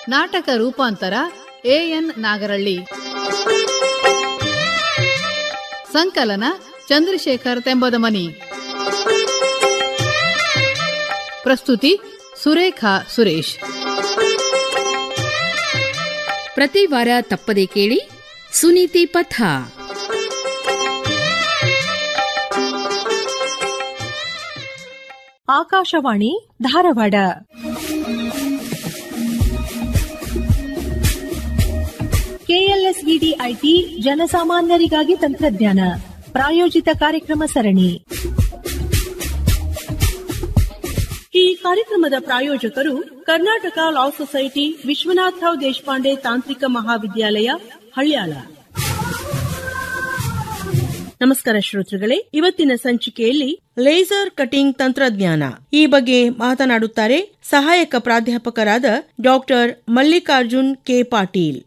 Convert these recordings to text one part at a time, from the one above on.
ನಾಟಕ ರೂಪಾಂತರ ಎಎನ್ ನಾಗರಳ್ಳಿ ಸಂಕಲನ ಚಂದ್ರಶೇಖರ್ ತೆಂಬದಮನಿ ಪ್ರಸ್ತುತಿ ಸುರೇಖಾ ಸುರೇಶ್ ಪ್ರತಿ ವಾರ ತಪ್ಪದೆ ಕೇಳಿ ಸುನೀತಿ ಪಥ ಆಕಾಶವಾಣಿ ಧಾರವಾಡ ಕೆಎಲ್ಎಸ್ವಿಡಿ ಐಟಿ ಜನಸಾಮಾನ್ಯರಿಗಾಗಿ ತಂತ್ರಜ್ಞಾನ ಪ್ರಾಯೋಜಿತ ಕಾರ್ಯಕ್ರಮ ಸರಣಿ ಈ ಕಾರ್ಯಕ್ರಮದ ಪ್ರಾಯೋಜಕರು ಕರ್ನಾಟಕ ಲಾ ಸೊಸೈಟಿ ವಿಶ್ವನಾಥರಾವ್ ದೇಶಪಾಂಡೆ ತಾಂತ್ರಿಕ ಮಹಾವಿದ್ಯಾಲಯ ಹಳ್ಯಾಳ ನಮಸ್ಕಾರ ಶ್ರೋತೃಗಳೇ ಇವತ್ತಿನ ಸಂಚಿಕೆಯಲ್ಲಿ ಲೇಸರ್ ಕಟಿಂಗ್ ತಂತ್ರಜ್ಞಾನ ಈ ಬಗ್ಗೆ ಮಾತನಾಡುತ್ತಾರೆ ಸಹಾಯಕ ಪ್ರಾಧ್ಯಾಪಕರಾದ doctor Mallikarjun K Patil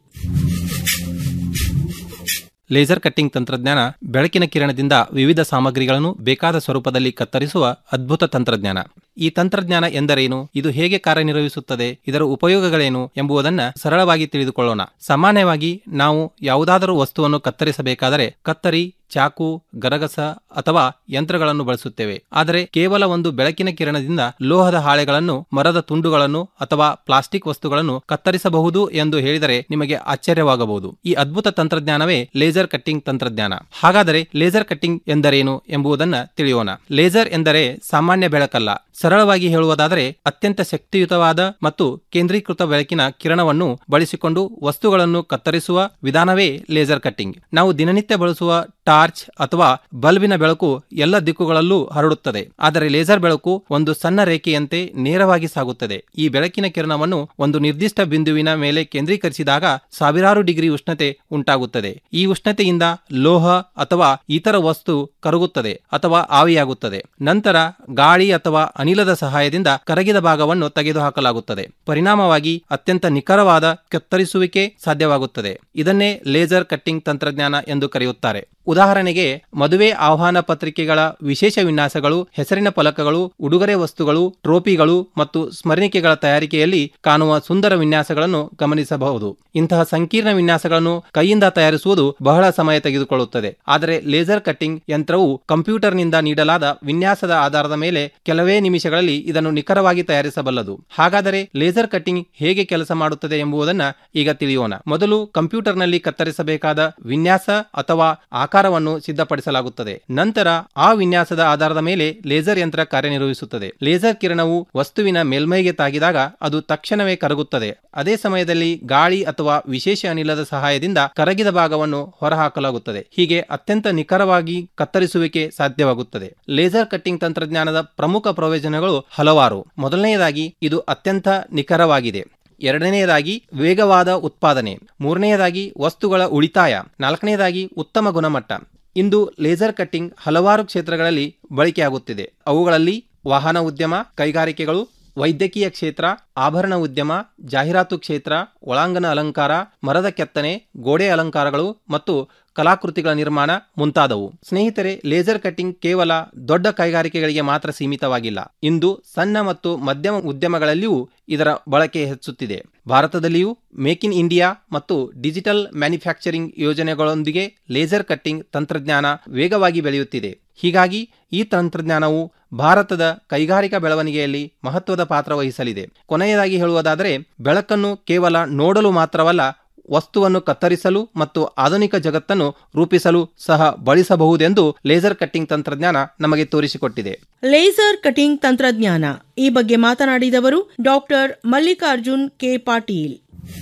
laser cutting ತಂತ್ರಜ್ಞಾನ ಬೆಳಕಿನ ಕಿರಣದಿಂದ ವಿವಿಧ ಸಾಮಗ್ರಿಗಳನ್ನು ಬೇಕಾದ ಸ್ವರೂಪದಲ್ಲಿ ಕತ್ತರಿಸುವ ಅದ್ಭುತ ತಂತ್ರಜ್ಞಾನ ಈ ತಂತ್ರಜ್ಞಾನ ಎಂದರೇನು ಇದು ಹೇಗೆ ಕಾರ್ಯನಿರ್ವಹಿಸುತ್ತದೆ ಇದರ ಉಪಯೋಗಗಳೇನು ಎಂಬುದನ್ನ ಸರಳವಾಗಿ ತಿಳಿದುಕೊಳ್ಳೋಣ ಸಾಮಾನ್ಯವಾಗಿ ನಾವು ಯಾವುದಾದರೂ ವಸ್ತುವನ್ನು ಕತ್ತರಿಸಬೇಕಾದರೆ ಕತ್ತರಿ ಚಾಕು ಗರಗಸ ಅಥವಾ ಯಂತ್ರಗಳನ್ನು ಬಳಸುತ್ತೇವೆ ಆದರೆ ಕೇವಲ ಒಂದು ಬೆಳಕಿನ ಕಿರಣದಿಂದ ಲೋಹದ ಹಾಳೆಗಳನ್ನು ಮರದ ತುಂಡುಗಳನ್ನು ಅಥವಾ ಪ್ಲಾಸ್ಟಿಕ್ ವಸ್ತುಗಳನ್ನು ಕತ್ತರಿಸಬಹುದು ಎಂದು ಹೇಳಿದರೆ ನಿಮಗೆ ಆಶ್ಚರ್ಯವಾಗಬಹುದು ಈ ಅದ್ಭುತ ತಂತ್ರಜ್ಞಾನವೇ ಲೇಸರ್ ಕಟ್ಟಿಂಗ್ ತಂತ್ರಜ್ಞಾನ ಹಾಗಾದರೆ ಲೇಸರ್ ಕಟ್ಟಿಂಗ್ ಎಂದರೇನು ಎಂಬುದನ್ನ ತಿಳಿಯೋಣ ಲೇಸರ್ ಎಂದರೆ ಸಾಮಾನ್ಯ ಬೆಳಕಲ್ಲ ಸರಳವಾಗಿ ಹೇಳುವುದಾದರೆ ಅತ್ಯಂತ ಶಕ್ತಿಯುತವಾದ ಮತ್ತು ಕೇಂದ್ರೀಕೃತ ಬೆಳಕಿನ ಕಿರಣವನ್ನು ಬಳಸಿಕೊಂಡು ವಸ್ತುಗಳನ್ನು ಕತ್ತರಿಸುವ ವಿಧಾನವೇ ಲೇಸರ್ ಕಟ್ಟಿಂಗ್ ನಾವು ದಿನನಿತ್ಯ ಬಳಸುವ ಟಾರ್ಚ್ ಅಥವಾ ಬಲ್ಬಿನ ಬೆಳಕು ಎಲ್ಲ ದಿಕ್ಕುಗಳಲ್ಲೂ ಹರಡುತ್ತದೆ ಆದರೆ ಲೇಸರ್ ಬೆಳಕು ಒಂದು ಸಣ್ಣ ರೇಖೆಯಂತೆ ನೇರವಾಗಿ ಸಾಗುತ್ತದೆ ಈ ಬೆಳಕಿನ ಕಿರಣವನ್ನು ಒಂದು ನಿರ್ದಿಷ್ಟ ಬಿಂದುವಿನ ಮೇಲೆ ಕೇಂದ್ರೀಕರಿಸಿದಾಗ ಸಾವಿರಾರು ಡಿಗ್ರಿ ಉಷ್ಣತೆ ಉಂಟಾಗುತ್ತದೆ ಈ ಉಷ್ಣತೆಯಿಂದ ಲೋಹ ಅಥವಾ ಇತರ ವಸ್ತು ಕರಗುತ್ತದೆ ಅಥವಾ ಆವಿಯಾಗುತ್ತದೆ ನಂತರ ಗಾಳಿ ಅಥವಾ ಅನಿಲದ ಸಹಾಯದಿಂದ ಕರಗಿದ ಭಾಗವನ್ನು ತೆಗೆದುಹಾಕಲಾಗುತ್ತದೆ ಪರಿಣಾಮವಾಗಿ ಅತ್ಯಂತ ನಿಖರವಾದ ಕತ್ತರಿಸುವಿಕೆ ಸಾಧ್ಯವಾಗುತ್ತದೆ ಇದನ್ನೇ ಲೇಸರ್ ಕಟ್ಟಿಂಗ್ ತಂತ್ರಜ್ಞಾನ ಎಂದು ಕರೆಯುತ್ತಾರೆ ಉದಾಹರಣೆಗೆ ಮದುವೆ ಆಹ್ವಾನ ಪತ್ರಿಕೆಗಳ ವಿಶೇಷ ವಿನ್ಯಾಸಗಳು ಹೆಸರಿನ ಫಲಕಗಳು ಉಡುಗೊರೆ ವಸ್ತುಗಳು ಟ್ರೋಫಿಗಳು ಮತ್ತು ಸ್ಮರಣಿಕೆಗಳ ತಯಾರಿಕೆಯಲ್ಲಿ ಕಾಣುವ ಸುಂದರ ವಿನ್ಯಾಸಗಳನ್ನು ಗಮನಿಸಬಹುದು ಇಂತಹ ಸಂಕೀರ್ಣ ವಿನ್ಯಾಸಗಳನ್ನು ಕೈಯಿಂದ ತಯಾರಿಸುವುದು ಬಹಳ ಸಮಯ ತೆಗೆದುಕೊಳ್ಳುತ್ತದೆ ಆದರೆ ಲೇಸರ್ ಕಟ್ಟಿಂಗ್ ಯಂತ್ರವು ಕಂಪ್ಯೂಟರ್ನಿಂದ ನೀಡಲಾದ ವಿನ್ಯಾಸದ ಆಧಾರದ ಮೇಲೆ ಕೆಲವೇ ನಿಮಿಷಗಳಲ್ಲಿ ಇದನ್ನು ನಿಖರವಾಗಿ ತಯಾರಿಸಬಲ್ಲದು ಹಾಗಾದರೆ ಲೇಸರ್ ಕಟ್ಟಿಂಗ್ ಹೇಗೆ ಕೆಲಸ ಮಾಡುತ್ತದೆ ಎಂಬುದನ್ನ ಈಗ ತಿಳಿಯೋಣ ಮೊದಲು ಕಂಪ್ಯೂಟರ್ನಲ್ಲಿ ಕತ್ತರಿಸಬೇಕಾದ ವಿನ್ಯಾಸ ಅಥವಾ ಆಕಾರವನ್ನು ಸಿದ್ಧಪಡಿಸಲಾಗುತ್ತದೆ ನಂತರ ಆ ವಿನ್ಯಾಸದ ಆಧಾರದ ಮೇಲೆ ಲೇಸರ್ ಯಂತ್ರ ಕಾರ್ಯನಿರ್ವಹಿಸುತ್ತದೆ ಲೇಸರ್ ಕಿರಣವು ವಸ್ತುವಿನ ಮೇಲ್ಮೈಗೆ ತಾಗಿದಾಗ ಅದು ತಕ್ಷಣವೇ ಕರಗುತ್ತದೆ ಅದೇ ಸಮಯದಲ್ಲಿ ಗಾಳಿ ಅಥವಾ ವಿಶೇಷ ಅನಿಲದ ಸಹಾಯದಿಂದ ಕರಗಿದ ಭಾಗವನ್ನು ಹೊರಹಾಕಲಾಗುತ್ತದೆ ಹೀಗೆ ಅತ್ಯಂತ ನಿಖರವಾಗಿ ಕತ್ತರಿಸುವಿಕೆ ಸಾಧ್ಯವಾಗುತ್ತದೆ ಲೇಸರ್ ಕಟ್ಟಿಂಗ್ ತಂತ್ರಜ್ಞಾನದ ಪ್ರಮುಖ ಪ್ರಯೋಜನಗಳು ಹಲವಾರು ಮೊದಲನೆಯದಾಗಿ ಇದು ಅತ್ಯಂತ ನಿಖರವಾಗಿದೆ ಎರಡನೆಯದಾಗಿ ವೇಗವಾದ ಉತ್ಪಾದನೆ ಮೂರನೆಯದಾಗಿ ವಸ್ತುಗಳ ಉಳಿತಾಯ ನಾಲ್ಕನೆಯದಾಗಿ ಉತ್ತಮ ಗುಣಮಟ್ಟ ಇಂದು ಲೇಸರ್ ಕಟ್ಟಿಂಗ್ ಹಲವಾರು ಕ್ಷೇತ್ರಗಳಲ್ಲಿ ಬಳಕೆಯಾಗುತ್ತಿದೆ ಅವುಗಳಲ್ಲಿ ವಾಹನ ಉದ್ಯಮ ಕೈಗಾರಿಕೆಗಳು ವೈದ್ಯಕೀಯ ಕ್ಷೇತ್ರ ಆಭರಣ ಉದ್ಯಮ ಜಾಹೀರಾತು ಕ್ಷೇತ್ರ ಒಳಾಂಗಣ ಅಲಂಕಾರ ಮರದ ಕೆತ್ತನೆ ಗೋಡೆ ಅಲಂಕಾರಗಳು ಮತ್ತು ಕಲಾಕೃತಿಗಳ ನಿರ್ಮಾಣ ಮುಂತಾದವು ಸ್ನೇಹಿತರೆ ಲೇಸರ್ ಕಟ್ಟಿಂಗ್ ಕೇವಲ ದೊಡ್ಡ ಕೈಗಾರಿಕೆಗಳಿಗೆ ಮಾತ್ರ ಸೀಮಿತವಾಗಿಲ್ಲ ಇಂದು ಸಣ್ಣ ಮತ್ತು ಮಧ್ಯಮ ಉದ್ಯಮಗಳಲ್ಲಿಯೂ ಇದರ ಬಳಕೆ ಹೆಚ್ಚುತ್ತಿದೆ ಭಾರತದಲ್ಲಿಯೂ ಮೇಕ್ ಇನ್ ಇಂಡಿಯಾ ಮತ್ತು ಡಿಜಿಟಲ್ ಮ್ಯಾನುಫ್ಯಾಕ್ಚರಿಂಗ್ ಯೋಜನೆಗಳೊಂದಿಗೆ ಲೇಸರ್ ಕಟ್ಟಿಂಗ್ ತಂತ್ರಜ್ಞಾನ ವೇಗವಾಗಿ ಬೆಳೆಯುತ್ತಿದೆ ಹೀಗಾಗಿ ಈ ತಂತ್ರಜ್ಞಾನವು ಭಾರತದ ಕೈಗಾರಿಕಾ ಬೆಳವಣಿಗೆಯಲ್ಲಿ ಮಹತ್ವದ ಪಾತ್ರ ವಹಿಸಲಿದೆ ಕೊನೆಯದಾಗಿ ಹೇಳುವುದಾದರೆ ಬೆಳಕನ್ನು ಕೇವಲ ನೋಡಲು ಮಾತ್ರವಲ್ಲ ವಸ್ತುವನ್ನು ಕತ್ತರಿಸಲು ಮತ್ತು ಆಧುನಿಕ ಜಗತ್ತನ್ನು ರೂಪಿಸಲು ಸಹ ಬಳಸಬಹುದೆಂದು ಲೇಸರ್ ಕಟ್ಟಿಂಗ್ ತಂತ್ರಜ್ಞಾನ ನಮಗೆ ತೋರಿಸಿಕೊಟ್ಟಿದೆ ಲೇಸರ್ ಕಟಿಂಗ್ ತಂತ್ರಜ್ಞಾನ ಈ ಬಗ್ಗೆ ಮಾತನಾಡಿದವರು ಡಾಕ್ಟರ್ ಮಲ್ಲಿಕಾರ್ಜುನ್ ಕೆ ಪಾಟೀಲ್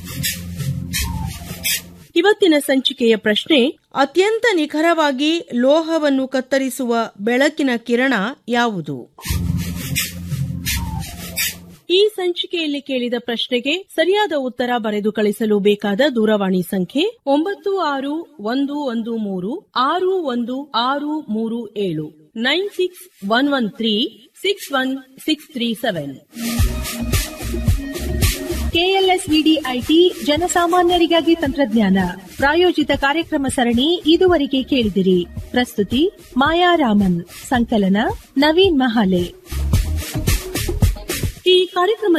ಇವತ್ತಿನ ಸಂಚಿಕೆಯ ಪ್ರಶ್ನೆ ಅತ್ಯಂತ ನಿಖರವಾಗಿ ಲೋಹವನ್ನು ಕತ್ತರಿಸುವ ಬೆಳಕಿನ ಕಿರಣ ಯಾವುದು ಈ ಸಂಚಿಕೆಯಲ್ಲಿ ಕೇಳಿದ ಪ್ರಶ್ನೆಗೆ ಸರಿಯಾದ ಉತ್ತರ ಬರೆದು ಕಳಿಸಲು ಬೇಕಾದ ದೂರವಾಣಿ ಸಂಖ್ಯೆ ಒಂಬತ್ತು ಆರು ಒಂದು ಒಂದು ಮೂರು ಆರು ಒಂದು ಆರು ಮೂರು ಏಳು nine six one one three six one six three seven KLSVD IT ಜನಸಾಮಾನ್ಯರಿಗಾಗಿ ತಂತ್ರಜ್ಞಾನ ಪ್ರಾಯೋಜಿತ ಕಾರ್ಯಕ್ರಮ ಸರಣಿ ಇದುವರೆಗೆ ಕೇಳಿದಿರಿ ಪ್ರಸ್ತುತಿ ಮಾಯಾ ರಾಮನ್ ಸಂಕಲನ ನವೀನ್ ಮಹಾಲೆ ಈ ಕಾರ್ಯಕ್ರಮ